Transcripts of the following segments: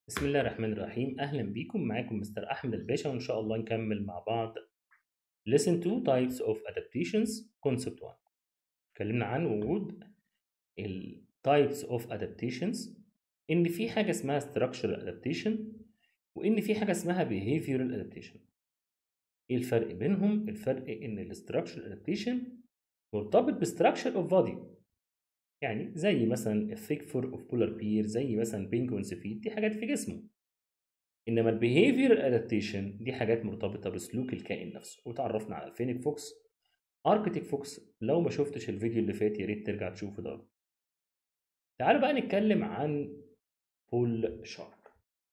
بسم الله الرحمن الرحيم أهلا بيكم معاكم مستر أحمد الباشا وإن شاء الله نكمل مع بعض Listen to Types of Adaptations Concept 1 اتكلمنا عن وجود ال Types of Adaptations إن في حاجة اسمها Structural Adaptation وإن في حاجة اسمها Behavioral Adaptation إيه الفرق بينهم؟ الفرق إن ال Structural Adaptation مرتبط ب Structure of Body يعني زي مثلا الثيك فور اوف بولار بير زي مثلا بينجوينز فيت دي حاجات في جسمه انما البيهيفير ادابتيشن دي حاجات مرتبطه بسلوك الكائن نفسه وتعرفنا على الفينيك فوكس اركتيك فوكس لو ما شفتش الفيديو اللي فات يا ريت ترجع تشوفه ده تعالوا بقى نتكلم عن بول شارك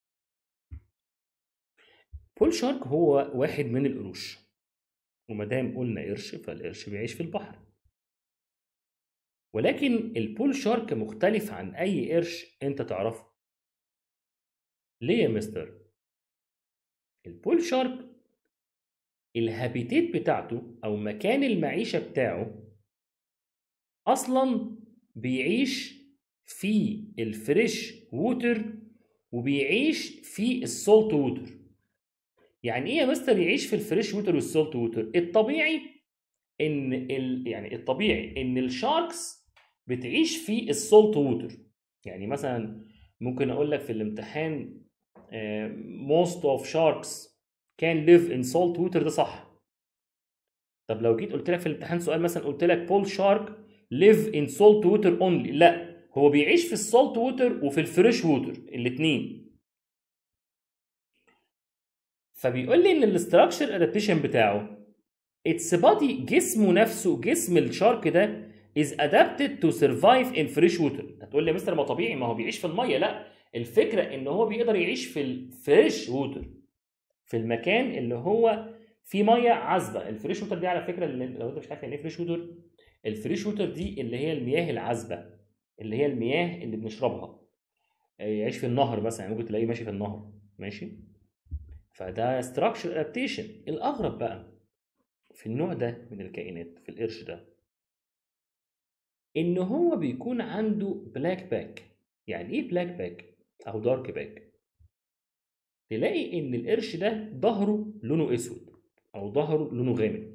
بول شارك هو واحد من القروش وما دام قلنا قرش فالقرش بيعيش في البحر ولكن البول شارك مختلف عن اي قرش انت تعرفه ليه يا مستر البول شارك الهابيتيت بتاعته او مكان المعيشه بتاعه اصلا بيعيش في الفريش ووتر وبيعيش في السولت ووتر يعني ايه يا مستر يعيش في الفريش ووتر والسولت ووتر الطبيعي ان ال... يعني الطبيعي ان الشاركس بتعيش في السولت ووتر يعني مثلا ممكن اقول لك في الامتحان uh, most of sharks can live in salt water ده صح طب لو جيت قلت لك في الامتحان سؤال مثلا قلت لك بول شارك live in salt water only لا هو بيعيش في السولت ووتر وفي الفريش ووتر الاثنين فبيقول لي ان الاستراكشر ادابتيشن بتاعه اتس بادي جسمه نفسه جسم الشارك ده is adapted to survive in fresh water هتقول لي يا مستر ما طبيعي ما هو بيعيش في الميه لا الفكره ان هو بيقدر يعيش في الفريش ووتر في المكان اللي هو فيه ميه عذبه الفريش ووتر دي على فكره اللي لو انت مش عارف يعني ايه فريش ووتر الفريش ووتر دي اللي هي المياه العذبه اللي هي المياه اللي بنشربها يعيش في النهر مثلا يعني ممكن تلاقيه ماشي في النهر ماشي فده structure adaptation الاغرب بقى في النوع ده من الكائنات في القرش ده ان هو بيكون عنده بلاك باك يعني ايه بلاك باك او دارك باك تلاقي ان القرش ده ظهره لونه اسود او ظهره لونه غامق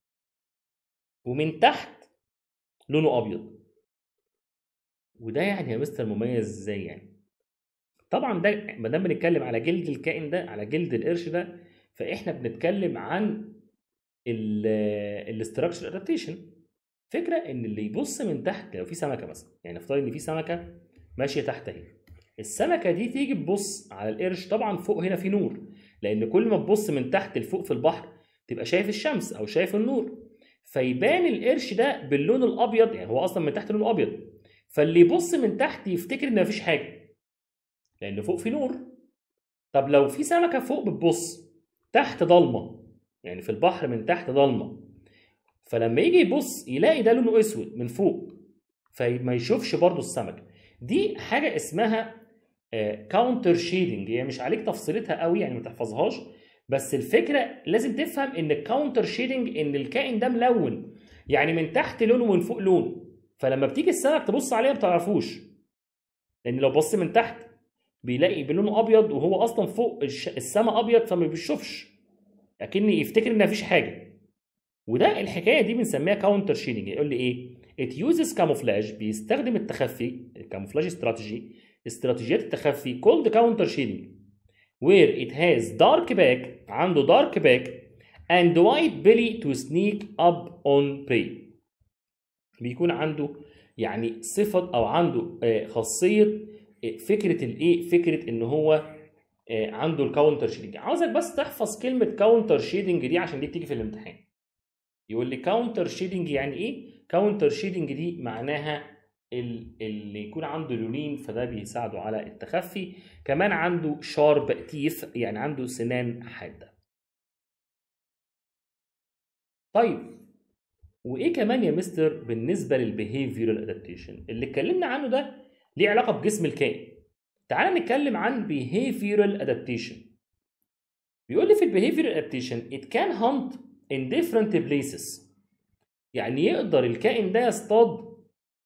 ومن تحت لونه ابيض وده يعني يا مستر مميز ازاي يعني طبعا ده ما دام بنتكلم على جلد الكائن ده على جلد القرش ده فاحنا بنتكلم عن الاستراكشر ادابتيشن فكره ان اللي يبص من تحت لو في سمكه مثلا يعني نفترض ان في سمكه ماشيه تحت اهي السمكه دي تيجي تبص على القرش طبعا فوق هنا في نور لان كل ما تبص من تحت لفوق في البحر تبقى شايف الشمس او شايف النور فيبان القرش ده باللون الابيض يعني هو اصلا من تحت لونه ابيض فاللي يبص من تحت يفتكر ان مفيش حاجه لان فوق في نور طب لو في سمكه فوق بتبص تحت ضلمه يعني في البحر من تحت ضلمه فلما يجي يبص يلاقي ده لونه اسود من فوق فما يشوفش برضو السمك دي حاجه اسمها كاونتر شيدنج هي مش عليك تفصيلتها قوي يعني ما تحفظهاش بس الفكره لازم تفهم ان الكاونتر شيدنج ان الكائن ده ملون يعني من تحت لون ومن فوق لون فلما بتيجي السمك تبص عليه ما بتعرفوش لان لو بص من تحت بيلاقي بلونه ابيض وهو اصلا فوق السما ابيض فما بيشوفش اكن يفتكر ان مفيش حاجه وده الحكايه دي بنسميها كاونتر شيدنج يقول لي ايه it uses camouflage بيستخدم التخفي الكاموفلاج استراتيجي استراتيجيات التخفي called counter shading where it has dark back عنده dark back and white belly to sneak up on prey بيكون عنده يعني صفة أو عنده خاصية فكرة الإيه؟ فكرة إن هو عنده الكاونتر شيدنج عاوزك بس تحفظ كلمة كاونتر شيدنج دي عشان دي بتيجي في الامتحان يقول لي كاونتر شيدنج يعني ايه كاونتر شيدنج دي معناها اللي يكون عنده لونين فده بيساعده على التخفي كمان عنده شارب تيث يعني عنده سنان حاده طيب وايه كمان يا مستر بالنسبه للبيهيفيرال ادابتيشن اللي اتكلمنا عنه ده ليه علاقه بجسم الكائن تعال نتكلم عن behavioral adaptation بيقول لي في البيهيفيرال adaptation it can hunt in different places يعني يقدر الكائن ده يصطاد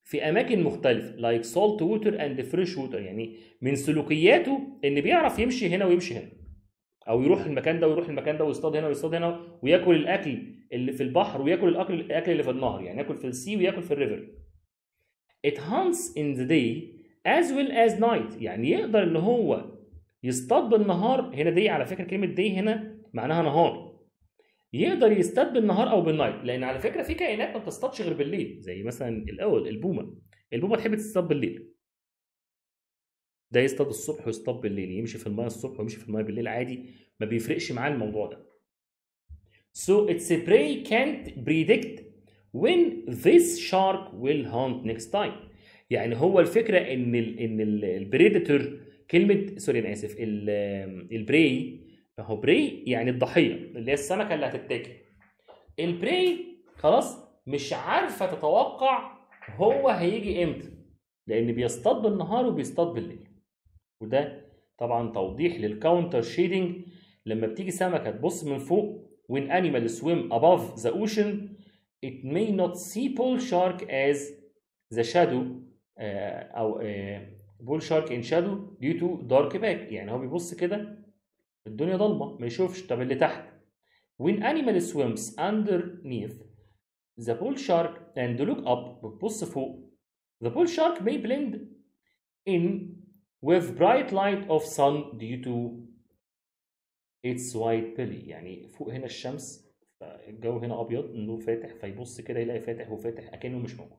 في اماكن مختلفه لايك سولت ووتر اند فريش ووتر يعني من سلوكياته ان بيعرف يمشي هنا ويمشي هنا او يروح المكان ده ويروح المكان ده ويصطاد هنا ويصطاد هنا وياكل الاكل اللي في البحر وياكل الاكل الاكل اللي في النهر يعني ياكل في السي وياكل في الريفر it hunts in the day as well as night يعني يقدر ان هو يصطاد بالنهار هنا دي على فكره كلمه دي هنا معناها نهار يقدر يصطاد بالنهار او بالنايت لان على فكره في كائنات ما بتصطادش غير بالليل زي مثلا الاول البومه البومه تحب تصطاد بالليل ده يصطاد الصبح ويصطاد بالليل يمشي في الماء الصبح ويمشي في الماء بالليل عادي ما بيفرقش معاه الموضوع ده so its prey can't predict when this shark will hunt next time يعني هو الفكره ان ال ان البريدتور كلمه سوري انا اسف البري ما هو بري يعني الضحيه اللي هي السمكه اللي هتتاكل البري خلاص مش عارفه تتوقع هو هيجي امتى لان بيصطاد بالنهار وبيصطاد بالليل وده طبعا توضيح للكاونتر شيدنج لما بتيجي سمكه تبص من فوق when animals swim above the ocean it may not see bull shark as the shadow uh, او uh, bull shark in shadow due to dark back يعني هو بيبص كده الدنيا ضلمه ما يشوفش طب اللي تحت when animal swims underneath the bull shark and look up بتبص فوق the bull shark may blend in with bright light of sun due to its white belly يعني فوق هنا الشمس الجو هنا ابيض النور فاتح فيبص كده يلاقي فاتح وفاتح اكنه مش موجود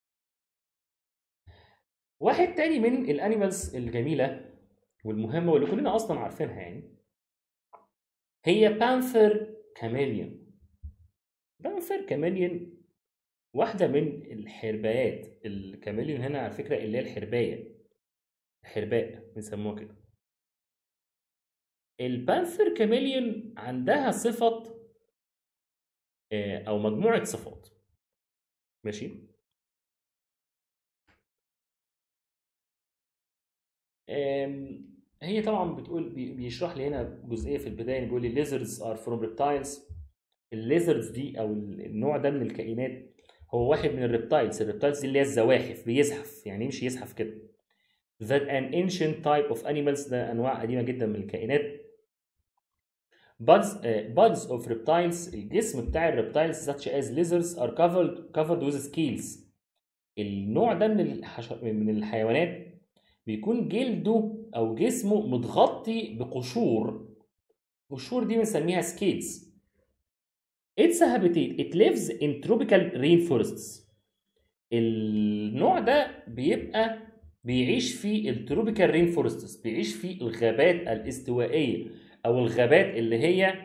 واحد تاني من الانيمالز الجميله والمهمه واللي كلنا اصلا عارفينها يعني هي بانثر كاميليون بانثر كاميليون واحده من الحربايات الكاميليون هنا على فكره اللي هي الحربايه الحرباء بنسموها كده البانثر كاميليون عندها صفه او مجموعه صفات ماشي هي طبعا بتقول بيشرح لي هنا جزئيه في البدايه بيقول لي lizards are from reptiles الليزردز دي او النوع ده من الكائنات هو واحد من الريبتايلز الريبتايلز دي اللي هي الزواحف بيزحف يعني يمشي يزحف كده that an ancient type of animals ده انواع قديمه جدا من الكائنات buds uh, buds of reptiles الجسم بتاع الريبتايلز such as lizards are covered covered with scales النوع ده من الحش... من الحيوانات بيكون جلده او جسمه متغطي بقشور القشور دي بنسميها سكيلز It's a habitat. It lives in tropical rainforests. النوع ده بيبقى بيعيش في التروبيكال رين فورستس بيعيش في الغابات الاستوائيه او الغابات اللي هي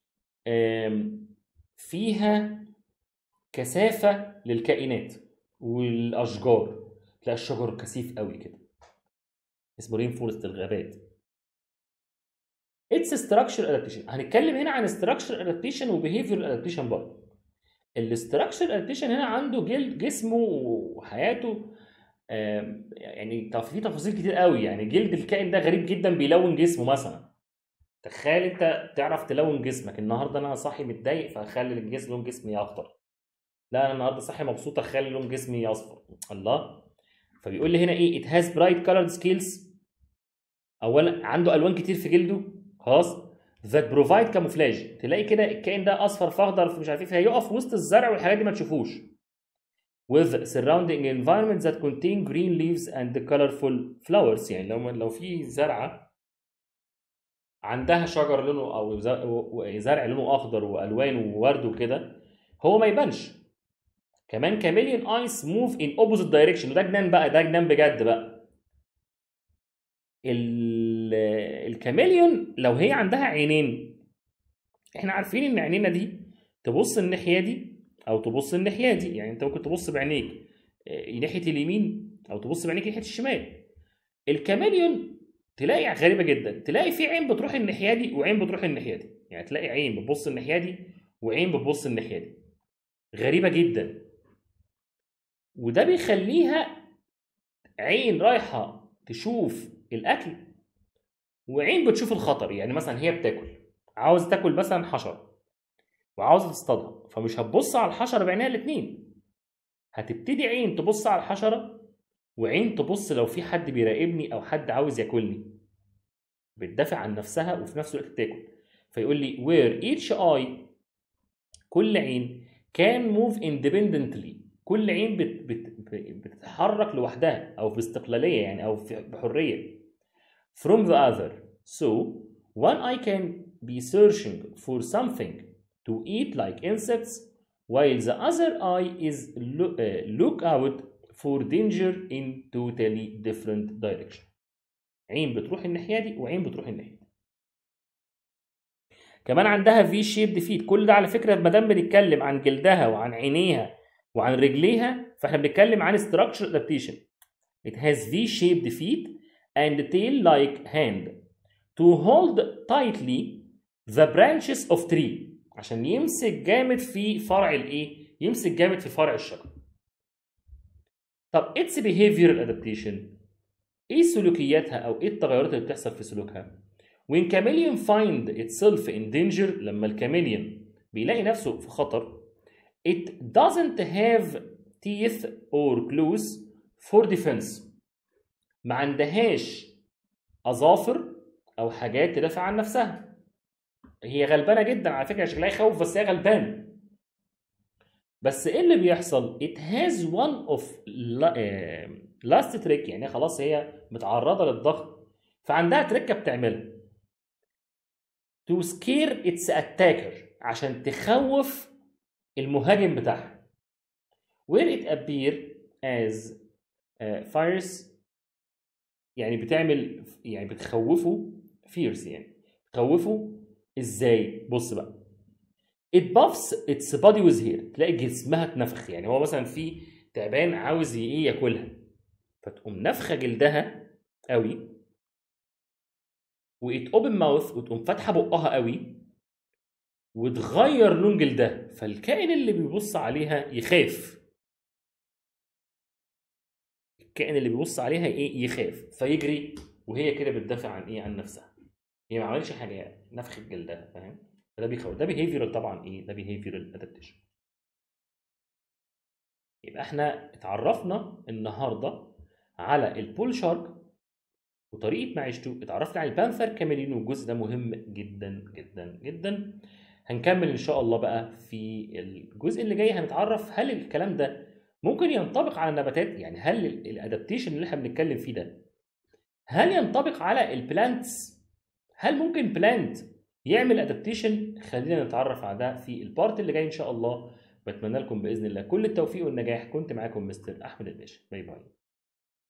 فيها كثافه للكائنات والاشجار تلاقي الشجر كثيف قوي كده اسمه رين فورست الغابات اتس ستراكشر ادابتيشن هنتكلم هنا عن ستراكشر ادابتيشن وبيهيفير ادابتيشن برضه الاستراكشر ادابتيشن هنا عنده جل جسمه وحياته يعني في تفاصيل كتير قوي يعني جلد الكائن ده غريب جدا بيلون جسمه مثلا تخيل انت تعرف تلون جسمك النهارده انا صاحي متضايق فاخلي الجسم لون جسمي اخضر لا انا النهارده صاحي مبسوط اخلي لون جسمي اصفر الله فبيقول لي هنا ايه it has bright colored scales اولا عنده الوان كتير في جلده خلاص that provide camouflage تلاقي كده الكائن ده اصفر في اخضر في مش عارف ايه فهيقف وسط الزرع والحاجات دي ما تشوفوش with surrounding environment that contain green leaves and colorful flowers يعني لو لو في زرعه عندها شجر لونه او زرع لونه اخضر والوان وورد وكده هو ما يبانش كمان كاميليون ايس موف ان اوبوزيت دايركشن وده جنان بقى ده جنان بجد بقى الكاميليون لو هي عندها عينين احنا عارفين ان عينينا دي تبص الناحيه دي او تبص الناحيه دي يعني انت ممكن تبص بعينيك ناحيه اليمين او تبص بعينيك ناحيه الشمال الكاميليون تلاقي غريبه جدا تلاقي في عين بتروح الناحيه دي وعين بتروح الناحيه دي يعني تلاقي عين بتبص الناحيه دي وعين بتبص الناحيه دي غريبه جدا وده بيخليها عين رايحه تشوف الاكل وعين بتشوف الخطر يعني مثلا هي بتاكل عاوز تاكل مثلا حشره وعاوزه تصطادها فمش هتبص على الحشره بعينيها الاثنين هتبتدي عين تبص على الحشره وعين تبص لو في حد بيراقبني او حد عاوز ياكلني بتدافع عن نفسها وفي نفس الوقت بتاكل فيقول لي where each eye كل عين can move independently كل عين بت بت بتتحرك لوحدها او باستقلاليه يعني او بحريه from the other so one eye can be searching for something to eat like insects while the other eye is lo- uh, look out for danger in totally different direction عين بتروح الناحيه دي وعين بتروح الناحيه دي كمان عندها في شيب فيت كل ده على فكره ما دام بنتكلم عن جلدها وعن عينيها وعن رجليها فاحنا بنتكلم عن structure adaptation it has V-shaped feet and tail like hand to hold tightly the branches of tree عشان يمسك جامد في فرع الايه يمسك جامد في فرع الشجر طب its behavioral adaptation ايه سلوكياتها او ايه التغيرات اللي بتحصل في سلوكها when chameleon find itself in danger لما الكاميليون بيلاقي نفسه في خطر it doesn't have teeth or claws for defense ما عندهاش اظافر او حاجات تدافع عن نفسها هي غلبانه جدا على فكره شكلها يخوف بس هي غلبانه بس ايه اللي بيحصل it has one of last trick يعني خلاص هي متعرضه للضغط فعندها تركه بتعملها to scare its attacker عشان تخوف المهاجم بتاعها where it appear as uh, fires يعني بتعمل يعني بتخوفه fierce يعني تخوفه ازاي بص بقى it buffs its body with hair تلاقي جسمها اتنفخ يعني هو مثلا في تعبان عاوز ايه ياكلها فتقوم نفخه جلدها قوي وإت اوبن ماوث وتقوم فاتحه بقها قوي وتغير لون جلدها فالكائن اللي بيبص عليها يخاف الكائن اللي بيبص عليها ايه يخاف فيجري وهي كده بتدافع عن ايه عن نفسها هي ما عملتش حاجه نفخت جلدها فاهم ده بيخوف ده بيهيفيرال طبعا ايه ده بيهيفيرال ادابتيشن يبقى احنا اتعرفنا النهارده على البول شارك وطريقه معيشته اتعرفنا على البانثر كاميلين والجزء ده مهم جدا جدا جدا هنكمل ان شاء الله بقى في الجزء اللي جاي هنتعرف هل الكلام ده ممكن ينطبق على النباتات يعني هل الادابتيشن اللي احنا بنتكلم فيه ده هل ينطبق على البلانتس هل ممكن بلانت يعمل ادابتيشن خلينا نتعرف على ده في البارت اللي جاي ان شاء الله بتمنى لكم باذن الله كل التوفيق والنجاح كنت معاكم مستر احمد الباشا باي باي